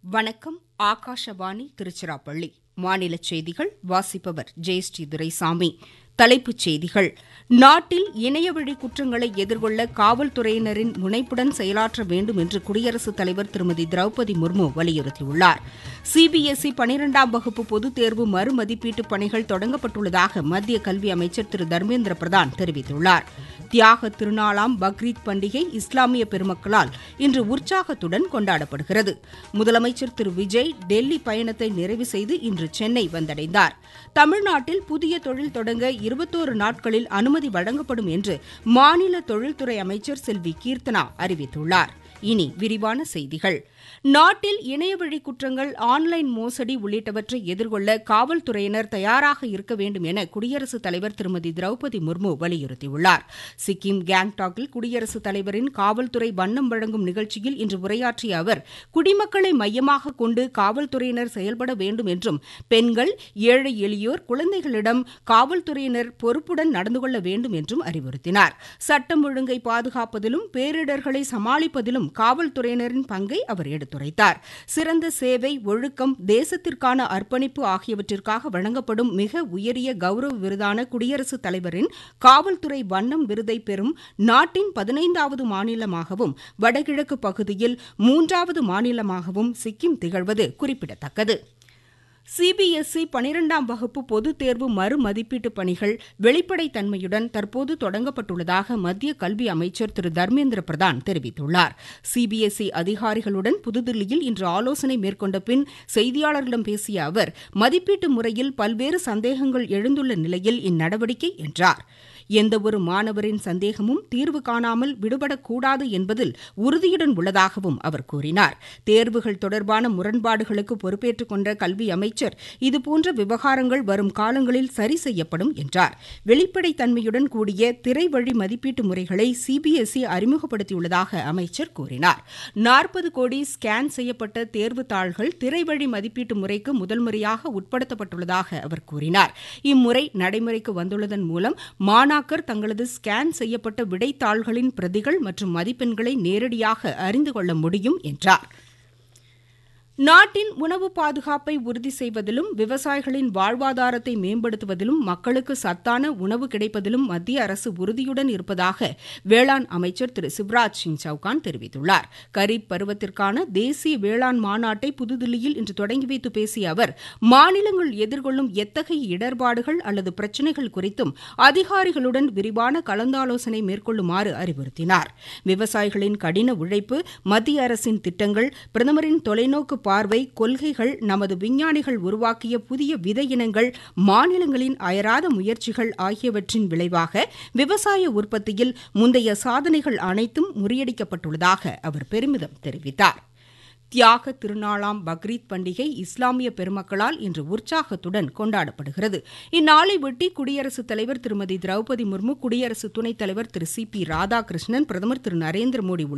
வணக்கம் ஆகாஷவாணி திருச்சிராப்பள்ளி மாநில செய்திகள் வாசிப்பவர் ஜெயஸ்ரீ துரைசாமி தலைப்புச் செய்திகள் நாட்டில் இணையவழி குற்றங்களை எதிர்கொள்ள காவல்துறையினரின் முனைப்புடன் செயலாற்ற வேண்டும் என்று குடியரசுத் தலைவர் திருமதி திரௌபதி முர்மு வலியுறுத்தியுள்ளார் சிபிஎஸ்இ பனிரெண்டாம் வகுப்பு பொதுத் தேர்வு மறுமதிப்பீட்டு பணிகள் தொடங்கப்பட்டுள்ளதாக மத்திய கல்வி அமைச்சர் திரு தர்மேந்திர பிரதான் தெரிவித்துள்ளார் தியாக திருநாளாம் பக்ரீத் பண்டிகை இஸ்லாமிய பெருமக்களால் இன்று உற்சாகத்துடன் கொண்டாடப்படுகிறது முதலமைச்சர் திரு விஜய் டெல்லி பயணத்தை நிறைவு செய்து இன்று சென்னை வந்தடைந்தார் தமிழ்நாட்டில் புதிய தொழில் தொடங்க இருபத்தோரு நாட்களில் அனுமதி வழங்கப்படும் என்று மாநில தொழில்துறை அமைச்சர் செல்வி கீர்த்தனா அறிவித்துள்ளார் இனி விரிவான செய்திகள் நாட்டில் இணையவழி குற்றங்கள் ஆன்லைன் மோசடி உள்ளிட்டவற்றை எதிர்கொள்ள காவல்துறையினர் தயாராக இருக்க வேண்டும் என குடியரசுத் தலைவர் திருமதி திரௌபதி முர்மு வலியுறுத்தியுள்ளார் சிக்கிம் கேங்டாக்கில் குடியரசுத் தலைவரின் காவல்துறை வண்ணம் வழங்கும் நிகழ்ச்சியில் இன்று உரையாற்றிய அவர் குடிமக்களை மையமாக கொண்டு காவல்துறையினர் செயல்பட வேண்டும் என்றும் பெண்கள் ஏழை எளியோர் குழந்தைகளிடம் காவல்துறையினர் பொறுப்புடன் நடந்து கொள்ள வேண்டும் என்றும் அறிவுறுத்தினார் சட்டம் ஒழுங்கை பாதுகாப்பதிலும் பேரிடர்களை சமாளிப்பதிலும் காவல்துறையினரின் பங்கை அவர் எடுத்துரைத்தார் சிறந்த சேவை ஒழுக்கம் தேசத்திற்கான அர்ப்பணிப்பு ஆகியவற்றிற்காக வழங்கப்படும் மிக உயரிய கௌரவ விருதான குடியரசுத் தலைவரின் காவல்துறை வண்ணம் விருதை பெறும் நாட்டின் பதினைந்தாவது மாநிலமாகவும் வடகிழக்கு பகுதியில் மூன்றாவது மாநிலமாகவும் சிக்கிம் திகழ்வது குறிப்பிடத்தக்கது சிபிஎஸ்இ பனிரெண்டாம் வகுப்பு பொதுத் தேர்வு மறுமதிப்பீட்டு பணிகள் வெளிப்படைத்தன்மையுடன் தற்போது தொடங்கப்பட்டுள்ளதாக மத்திய கல்வி அமைச்சர் திரு தர்மேந்திர பிரதான் தெரிவித்துள்ளார் சிபிஎஸ்இ அதிகாரிகளுடன் புதுதில்லியில் இன்று ஆலோசனை மேற்கொண்ட பின் செய்தியாளர்களிடம் பேசிய அவர் மதிப்பீட்டு முறையில் பல்வேறு சந்தேகங்கள் எழுந்துள்ள நிலையில் இந்நடவடிக்கை என்றார் எந்தவொரு மாணவரின் சந்தேகமும் தீர்வு காணாமல் விடுபடக்கூடாது என்பதில் உறுதியுடன் உள்ளதாகவும் அவர் கூறினார் தேர்வுகள் தொடர்பான முரண்பாடுகளுக்கு பொறுப்பேற்றுக் கொண்ட கல்வி அமைச்சர் இதுபோன்ற விவகாரங்கள் வரும் காலங்களில் சரி செய்யப்படும் என்றார் வெளிப்படைத்தன்மையுடன் கூடிய திரைவழி மதிப்பீட்டு முறைகளை சிபிஎஸ்இ அறிமுகப்படுத்தியுள்ளதாக அமைச்சர் கூறினார் நாற்பது கோடி ஸ்கேன் செய்யப்பட்ட தேர்வு தாள்கள் திரைவழி மதிப்பீட்டு முறைக்கு முதல் முறையாக உட்படுத்தப்பட்டுள்ளதாக அவர் கூறினார் இம்முறை நடைமுறைக்கு வந்துள்ளதன் மூலம் மாணா மாணாக்கர் தங்களது ஸ்கேன் செய்யப்பட்ட விடைத்தாள்களின் பிரதிகள் மற்றும் மதிப்பெண்களை நேரடியாக அறிந்து கொள்ள முடியும் என்றார் நாட்டின் உணவு பாதுகாப்பை உறுதி செய்வதிலும் விவசாயிகளின் வாழ்வாதாரத்தை மேம்படுத்துவதிலும் மக்களுக்கு சத்தான உணவு கிடைப்பதிலும் மத்திய அரசு உறுதியுடன் இருப்பதாக வேளாண் அமைச்சர் திரு சிவராஜ் சிங் சவுகான் தெரிவித்துள்ளார் கரீப் பருவத்திற்கான தேசிய வேளாண் மாநாட்டை புதுதில்லியில் இன்று தொடங்கி வைத்து பேசிய அவர் மாநிலங்கள் எதிர்கொள்ளும் எத்தகைய இடர்பாடுகள் அல்லது பிரச்சினைகள் குறித்தும் அதிகாரிகளுடன் விரிவான கலந்தாலோசனை மேற்கொள்ளுமாறு அறிவுறுத்தினார் விவசாயிகளின் கடின உழைப்பு மத்திய அரசின் திட்டங்கள் பிரதமரின் தொலைநோக்கு பார்வை கொள்கைகள் நமது விஞ்ஞானிகள் உருவாக்கிய புதிய விதை இனங்கள் மாநிலங்களின் அயராத முயற்சிகள் ஆகியவற்றின் விளைவாக விவசாய உற்பத்தியில் முந்தைய சாதனைகள் அனைத்தும் முறியடிக்கப்பட்டுள்ளதாக அவர் பெருமிதம் தெரிவித்தார் தியாக திருநாளாம் பக்ரீத் பண்டிகை இஸ்லாமிய பெருமக்களால் இன்று உற்சாகத்துடன் கொண்டாடப்படுகிறது இந்நாளையொட்டி குடியரசுத் தலைவர் திருமதி திரௌபதி முர்மு குடியரசு துணைத் தலைவர் திரு சி பி ராதாகிருஷ்ணன் பிரதமர் திரு நரேந்திர மோடி